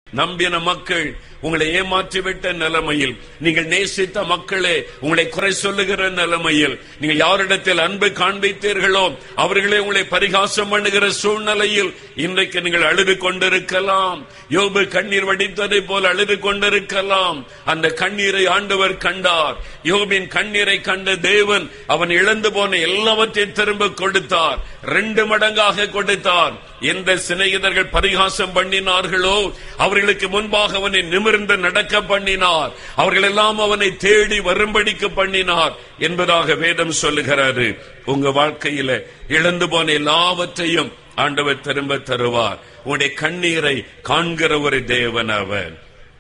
நம்பின மக்கள் உங்களை ஏமாற்றிவிட்ட நிலைமையில் நீங்கள் நேசித்த மக்களே உங்களை குறை சொல்லுகிற நிலைமையில் நீங்கள் யாரிடத்தில் அன்பு காண்பித்தீர்களோ அவர்களே உங்களை பரிகாசம் பண்ணுகிற சூழ்நிலையில் இன்றைக்கு நீங்கள் அழுது கொண்டிருக்கலாம் யோபு கண்ணீர் வடித்ததை போல அழுது கொண்டிருக்கலாம் அந்த கண்ணீரை ஆண்டவர் கண்டார் யோபின் கண்ணீரை கண்ட தேவன் அவன் இழந்து போன எல்லாவற்றையும் திரும்ப கொடுத்தார் ரெண்டு மடங்காக கொடுத்தார் எந்த சிநேகிதர்கள் பரிகாசம் பண்ணினார்களோ அவர்களுக்கு முன்பாக அவனை நிமிர்ந்து நடக்க பண்ணினார் அவர்கள் எல்லாம் அவனை தேடி வரும்படிக்கு பண்ணினார் என்பதாக வேதம் சொல்லுகிறாரு உங்க வாழ்க்கையில இழந்து போன எல்லாவற்றையும் ஆண்டவர் திரும்ப தருவார் உன்னுடைய கண்ணீரை காண்கிற ஒரு தேவன் அவர்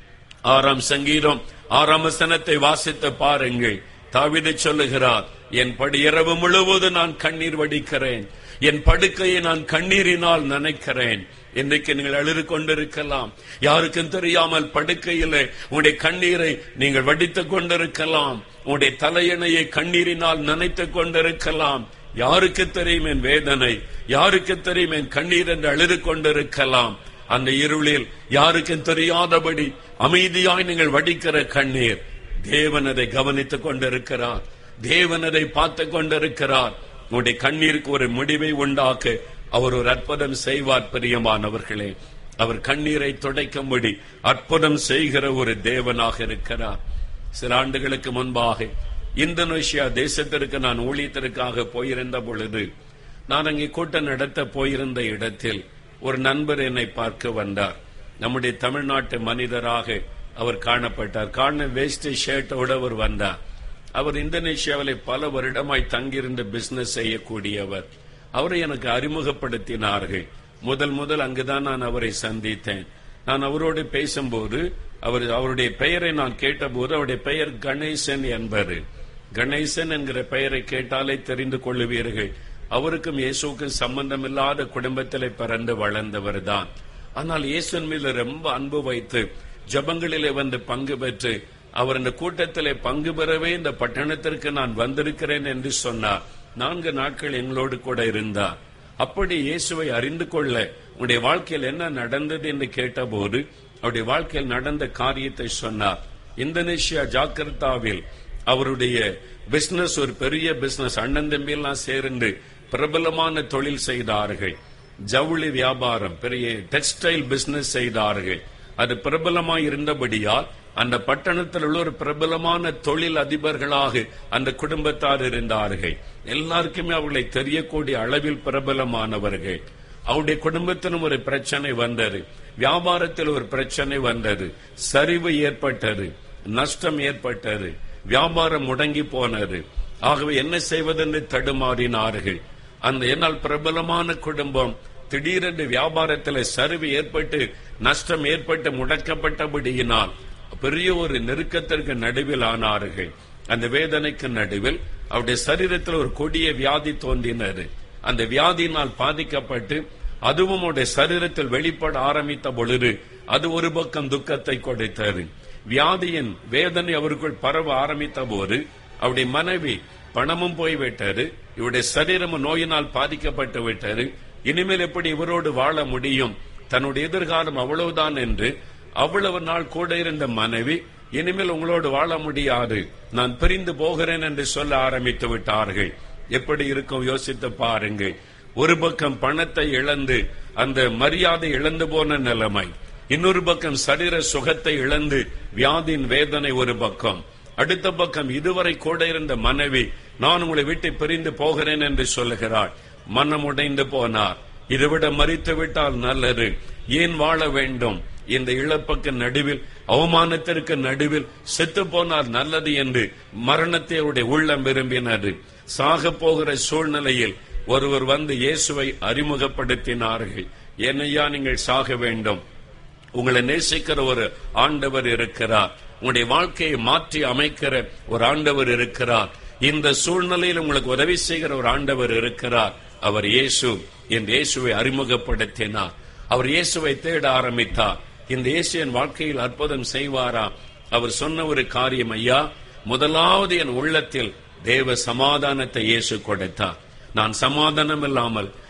ஆறாம் சங்கீதம் ஆறாம் வசனத்தை வாசித்து பாருங்கள் தாவிதை சொல்லுகிறார் என் படி இரவு முழுவதும் நான் கண்ணீர் வடிக்கிறேன் என் படுக்கையை நான் கண்ணீரினால் நினைக்கிறேன் இன்றைக்கு நீங்கள் அழுது கொண்டிருக்கலாம் யாருக்கும் தெரியாமல் படுக்கையில உங்களுடைய கண்ணீரை நீங்கள் வடித்துக் கொண்டிருக்கலாம் உங்களுடைய தலையணையை கண்ணீரினால் நினைத்துக் கொண்டிருக்கலாம் யாருக்கு தெரியும் என் வேதனை யாருக்கு தெரியும் என் கண்ணீர் என்று அழுது கொண்டிருக்கலாம் அந்த இருளில் யாருக்கும் தெரியாதபடி அமைதியாய் நீங்கள் வடிக்கிற கண்ணீர் தேவன் அதை கவனித்துக் கொண்டிருக்கிறார் தேவன் அதை பார்த்து கொண்டிருக்கிறார் உங்களுடைய கண்ணீருக்கு ஒரு முடிவை உண்டாக்க அவர் ஒரு அற்புதம் செய்வார் பிரியமானவர்களே அவர் கண்ணீரை துடைக்கும்படி அற்புதம் செய்கிற ஒரு தேவனாக இருக்கிறார் சில ஆண்டுகளுக்கு முன்பாக இந்தோனேஷியா தேசத்திற்கு நான் ஊழியத்திற்காக போயிருந்த பொழுது நான் அங்கே கூட்டம் நடத்த போயிருந்த இடத்தில் ஒரு நண்பர் என்னை பார்க்க வந்தார் நம்முடைய தமிழ்நாட்டு மனிதராக அவர் காணப்பட்டார் காண வேஸ்ட் ஷர்ட்டோட அவர் வந்தார் அவர் இந்தோனேஷியாவிலே பல வருடமாய் தங்கியிருந்த பிசினஸ் செய்யக்கூடியவர் அவரை எனக்கு அறிமுகப்படுத்தினார்கள் முதல் முதல் அங்குதான் நான் அவரை சந்தித்தேன் நான் அவரோடு பேசும்போது அவர் அவருடைய பெயரை நான் கேட்டபோது அவருடைய பெயர் கணேசன் என்பது கணேசன் என்கிற பெயரை கேட்டாலே தெரிந்து கொள்ளுவீர்கள் அவருக்கும் இயேசுக்கும் சம்பந்தமில்லாத குடும்பத்திலே பிறந்து வளர்ந்தவர் தான் ஆனால் இயேசுவின் மீது ரொம்ப அன்பு வைத்து ஜபங்களிலே வந்து பங்கு பெற்று அவர் இந்த கூட்டத்திலே பங்கு பெறவே இந்த பட்டணத்திற்கு நான் வந்திருக்கிறேன் என்று சொன்னார் நான்கு நாட்கள் எங்களோடு கூட இருந்தார் அப்படி இயேசுவை அறிந்து கொள்ள உன்னுடைய வாழ்க்கையில் என்ன நடந்தது என்று கேட்டபோது அவருடைய வாழ்க்கையில் நடந்த காரியத்தை சொன்னார் இந்தோனேஷியா ஜாக்கிரதாவில் அவருடைய பிசினஸ் ஒரு பெரிய பிசினஸ் அண்ணன் தம்பி எல்லாம் சேர்ந்து பிரபலமான தொழில் செய்தார்கள் ஜவுளி வியாபாரம் பெரிய டெக்ஸ்டைல் பிசினஸ் செய்தார்கள் அது பிரபலமாய் இருந்தபடியால் அந்த பட்டணத்தில் உள்ள ஒரு பிரபலமான தொழில் அதிபர்களாக அந்த குடும்பத்தார் இருந்தார்கள் எல்லாருக்குமே அவர்களை தெரியக்கூடிய அளவில் பிரபலமானவர்கள் அவருடைய குடும்பத்திலும் ஒரு பிரச்சனை வந்தது வியாபாரத்தில் ஒரு பிரச்சனை வந்தது சரிவு ஏற்பட்டது நஷ்டம் ஏற்பட்டது வியாபாரம் முடங்கி போனது ஆகவே என்ன செய்வதென்று தடுமாறினார்கள் அந்த என்னால் பிரபலமான குடும்பம் திடீரென்று வியாபாரத்தில் சரிவு ஏற்பட்டு நஷ்டம் ஏற்பட்டு முடக்கப்பட்டபடியினால் பெரிய ஒரு நெருக்கத்திற்கு நடுவில் ஆனார்கள் அந்த வேதனைக்கு நடுவில் அவருடைய சரீரத்தில் ஒரு கொடிய வியாதி தோன்றினது அந்த வியாதியினால் பாதிக்கப்பட்டு அதுவும் அவருடைய சரீரத்தில் வெளிப்பட ஆரம்பித்த பொழுது அது ஒரு பக்கம் துக்கத்தை கொடுத்தது வியாதியின் வேதனை அவருக்குள் பரவ ஆரம்பித்த போது அவருடைய மனைவி பணமும் போய்விட்டது இவருடைய சரீரமும் நோயினால் பாதிக்கப்பட்டு விட்டது இனிமேல் எப்படி இவரோடு வாழ முடியும் தன்னுடைய எதிர்காலம் அவ்வளவுதான் என்று அவ்வளவு நாள் கூட இருந்த மனைவி இனிமேல் உங்களோடு வாழ முடியாது நான் பிரிந்து போகிறேன் என்று சொல்ல ஆரம்பித்து விட்டார்கள் எப்படி இருக்கும் யோசித்து பாருங்கள் ஒரு பக்கம் பணத்தை இழந்து அந்த மரியாதை இழந்து போன நிலைமை இன்னொரு பக்கம் சரீர சுகத்தை இழந்து வியாதியின் வேதனை ஒரு பக்கம் அடுத்த பக்கம் இதுவரை கூட இருந்த மனைவி நான் உங்களை விட்டு பிரிந்து போகிறேன் என்று சொல்லுகிறாள் மனம் உடைந்து போனார் இதைவிட மறித்து விட்டால் நல்லது ஏன் வாழ வேண்டும் இந்த இழப்புக்கு நடுவில் அவமானத்திற்கு நடுவில் செத்து போனால் நல்லது என்று மரணத்தை அவருடைய உள்ளம் விரும்பினது சாக போகிற சூழ்நிலையில் ஒருவர் வந்து இயேசுவை அறிமுகப்படுத்தினார்கள் என்னையா நீங்கள் சாக வேண்டும் உங்களை நேசிக்கிற ஒரு ஆண்டவர் இருக்கிறார் உங்களுடைய வாழ்க்கையை மாற்றி அமைக்கிற ஒரு ஆண்டவர் இருக்கிறார் இந்த சூழ்நிலையில் உங்களுக்கு உதவி செய்கிற ஒரு ஆண்டவர் இருக்கிறார் அவர் இயேசு என் இயேசுவை அறிமுகப்படுத்தினார் அவர் இயேசுவை தேட ஆரம்பித்தார் இந்த இயேசு என் வாழ்க்கையில் அற்புதம் செய்வாரா அவர் சொன்ன ஒரு காரியம் ஐயா முதலாவது என் உள்ளத்தில் தேவ சமாதானத்தை இயேசு கொடுத்தார் நான் சமாதானம் இல்லாமல்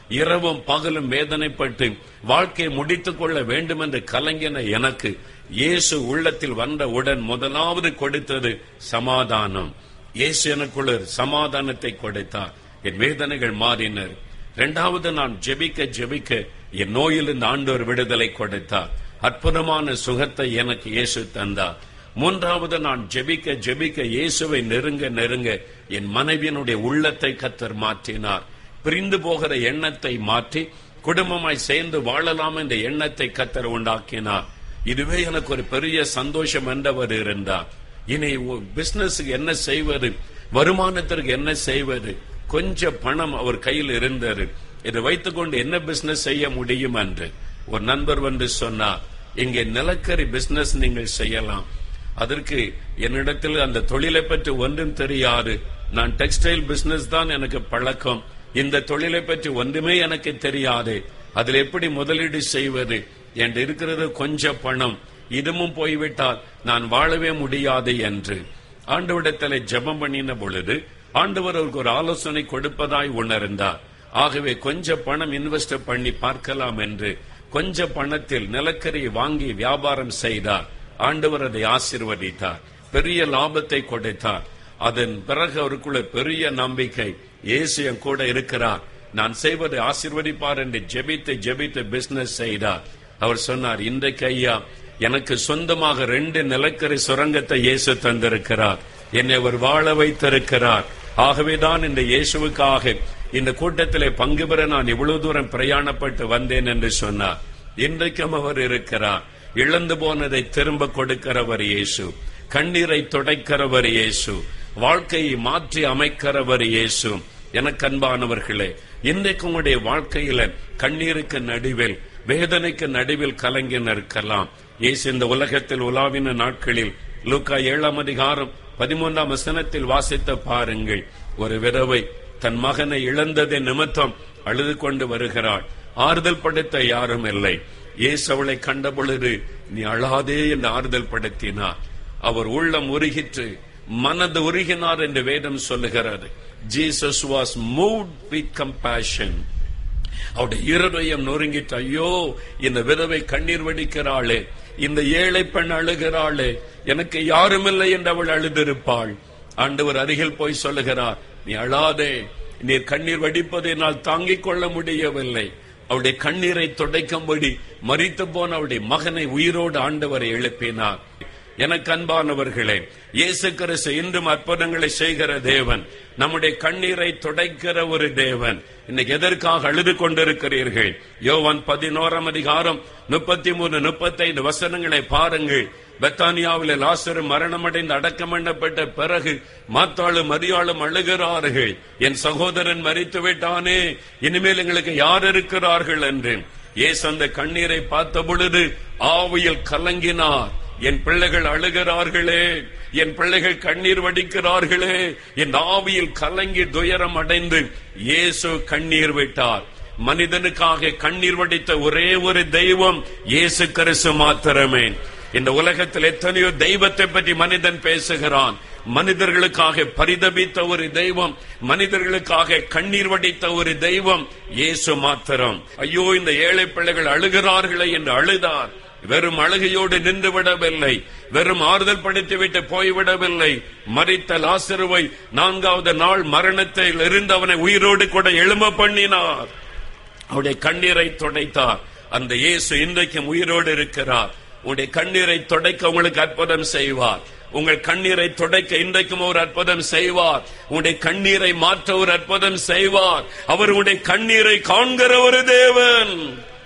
இரவும் பகலும் வேதனைப்பட்டு வாழ்க்கையை முடித்துக் கொள்ள வேண்டும் என்று கலங்கின எனக்கு இயேசு உள்ளத்தில் வந்தவுடன் முதலாவது கொடுத்தது சமாதானம் இயேசு எனக்குள்ள சமாதானத்தை கொடுத்தார் என் வேதனைகள் மாறினர் இரண்டாவது நான் ஜெபிக்க ஜெபிக்க என் நோயிலிருந்து ஆண்டவர் விடுதலை கொடுத்தார் அற்புதமான சுகத்தை எனக்கு இயேசு தந்தார் மூன்றாவது நான் ஜெபிக்க ஜெபிக்க இயேசுவை நெருங்க நெருங்க என் மனைவியினுடைய உள்ளத்தை கத்தர் மாற்றினார் பிரிந்து போகிற எண்ணத்தை மாற்றி குடும்பமாய் சேர்ந்து வாழலாம் என்ற எண்ணத்தை கத்தர் உண்டாக்கினார் இதுவே எனக்கு ஒரு பெரிய சந்தோஷம் என்றவர் இருந்தார் இனி பிசினஸுக்கு என்ன செய்வது வருமானத்திற்கு என்ன செய்வது கொஞ்சம் பணம் அவர் கையில் இருந்தது இதை வைத்துக்கொண்டு என்ன பிசினஸ் செய்ய முடியும் என்று ஒரு நண்பர் வந்து சொன்னார் இங்கே நிலக்கரி பிசினஸ் நீங்கள் செய்யலாம் அதற்கு என்னிடத்தில் அந்த தொழிலை பற்றி ஒன்றும் தெரியாது நான் டெக்ஸ்டைல் பிசினஸ் தான் எனக்கு பழக்கம் இந்த தொழிலை பற்றி ஒன்றுமே எனக்கு தெரியாது அதில் எப்படி முதலீடு செய்வது என்று இருக்கிறது கொஞ்சம் பணம் இதுவும் போய்விட்டால் நான் வாழவே முடியாது என்று ஆண்டவிடத்தில் ஜெபம் பண்ணின பொழுது ஆண்டவர் அவருக்கு ஒரு ஆலோசனை கொடுப்பதாய் உணர்ந்தார் ஆகவே கொஞ்சம் பணம் இன்வெஸ்ட் பண்ணி பார்க்கலாம் என்று கொஞ்ச பணத்தில் நிலக்கரியை வாங்கி வியாபாரம் செய்தார் ஆண்டவர் அதை ஆசிர்வதித்தார் பெரிய லாபத்தை கொடுத்தார் அதன் பிறகு அவருக்குள்ள பெரிய நம்பிக்கை இயேசு என் கூட இருக்கிறார் நான் செய்வதை ஆசிர்வதிப்பார் என்று ஜெபித்து ஜெபித்து பிசினஸ் செய்தார் அவர் சொன்னார் இன்றைக்கு ஐயா எனக்கு சொந்தமாக ரெண்டு நிலக்கரி சுரங்கத்தை இயேசு தந்திருக்கிறார் என்னை அவர் வாழ வைத்திருக்கிறார் ஆகவேதான் இந்த இயேசுவுக்காக இந்த கூட்டத்திலே பங்கு பெற நான் இவ்வளவு தூரம் பிரயாணப்பட்டு வந்தேன் என்று சொன்னார் இன்றைக்கும் அவர் இருக்கிறார் இழந்து போனதை திரும்ப கொடுக்கிறவர் இயேசு கண்ணீரை துடைக்கிறவர் இயேசு வாழ்க்கையை மாற்றி அமைக்கிறவர் இயேசு எனக்கு அன்பானவர்களே இன்றைக்கு உங்களுடைய வாழ்க்கையில கண்ணீருக்கு நடுவில் வேதனைக்கு நடுவில் கலங்கி நிற்கலாம் இயேசு இந்த உலகத்தில் உலாவின நாட்களில் லூக்கா ஏழாம் அதிகாரம் பதிமூன்றாம் வசனத்தில் வாசித்த பாருங்கள் ஒரு விதவை தன் மகனை இழந்ததை நிமித்தம் அழுது கொண்டு வருகிறாள் ஆறுதல் படுத்த யாரும் இல்லை இயேசு அவளை கண்ட பொழுது நீ அழாதே என்று ஆறுதல் படுத்தினார் அவர் உள்ளம் உருகிற்று மனது உருகினார் என்று வேதம் சொல்லுகிறது Jesus was moved with compassion அவருடைய இருதயம் நொறுங்கிட்டு ஐயோ இந்த விதவை கண்ணீர் வடிக்கிறாளே இந்த ஏழை பெண் அழுகிறாளே எனக்கு யாருமில்லை என்று அவள் அழுதிருப்பாள் ஆண்டவர் அருகில் போய் சொல்லுகிறார் நீ அழாதே நீர் கண்ணீர் வடிப்பதை என்னால் தாங்கிக் கொள்ள முடியவில்லை அவருடைய கண்ணீரை துடைக்கும்படி மறித்து போன அவருடைய மகனை உயிரோடு ஆண்டவரை எழுப்பினார் எனக்கு அன்பானவர்களே இயேசு கிறிஸ்து இன்றும் அற்புதங்களை செய்கிற தேவன் நம்முடைய கண்ணீரை துடைக்கிற ஒரு தேவன் இன்னைக்கு எதற்காக அழுது கொண்டிருக்கிறீர்கள் யோவான் பதினோராம் அதிகாரம் முப்பத்தி மூணு முப்பத்தைந்து வசனங்களை பாருங்கள் பெத்தானியாவில் லாசரு மரணமடைந்து அடக்கம் பண்ணப்பட்ட பிறகு மாத்தாளும் மரியாளும் அழுகிறார்கள் என் சகோதரன் மறித்து விட்டானே இனிமேல் எங்களுக்கு யார் இருக்கிறார்கள் என்று ஏசு அந்த கண்ணீரை பார்த்த பொழுது ஆவியில் கலங்கினார் என் பிள்ளைகள் அழுகிறார்களே என் பிள்ளைகள் கண்ணீர் வடிக்கிறார்களே என் ஆவியில் கலங்கி துயரம் அடைந்து இயேசு கண்ணீர் விட்டார் மனிதனுக்காக கண்ணீர் வடித்த ஒரே ஒரு தெய்வம் இயேசு கிறிஸ்து மாத்திரமே இந்த உலகத்தில் எத்தனையோ தெய்வத்தை பற்றி மனிதன் பேசுகிறான் மனிதர்களுக்காக பரிதபித்த ஒரு தெய்வம் மனிதர்களுக்காக கண்ணீர் வடித்த ஒரு தெய்வம் இயேசு மாத்திரம் ஐயோ இந்த ஏழை பிள்ளைகள் அழுகிறார்களே என்று அழுதார் வெறும் அழுகையோடு நின்று விடவில்லை வெறும் ஆறுதல் படுத்திவிட்டு போய்விடவில்லை மறித்த லாசருவை நான்காவது நாள் மரணத்தில் இருந்து அவனை உயிரோடு கூட எழும பண்ணினார் அவருடைய கண்ணீரை துடைத்தார் அந்த இயேசு இன்றைக்கும் உயிரோடு இருக்கிறார் உங்களுடைய கண்ணீரை துடைக்க உங்களுக்கு அற்புதம் செய்வார் உங்கள் கண்ணீரை துடைக்க இன்றைக்கும் ஒரு அற்புதம் செய்வார் உங்களுடைய கண்ணீரை மாற்ற ஒரு அற்புதம் செய்வார் அவர் உங்களுடைய கண்ணீரை காண்கிற ஒரு தேவன்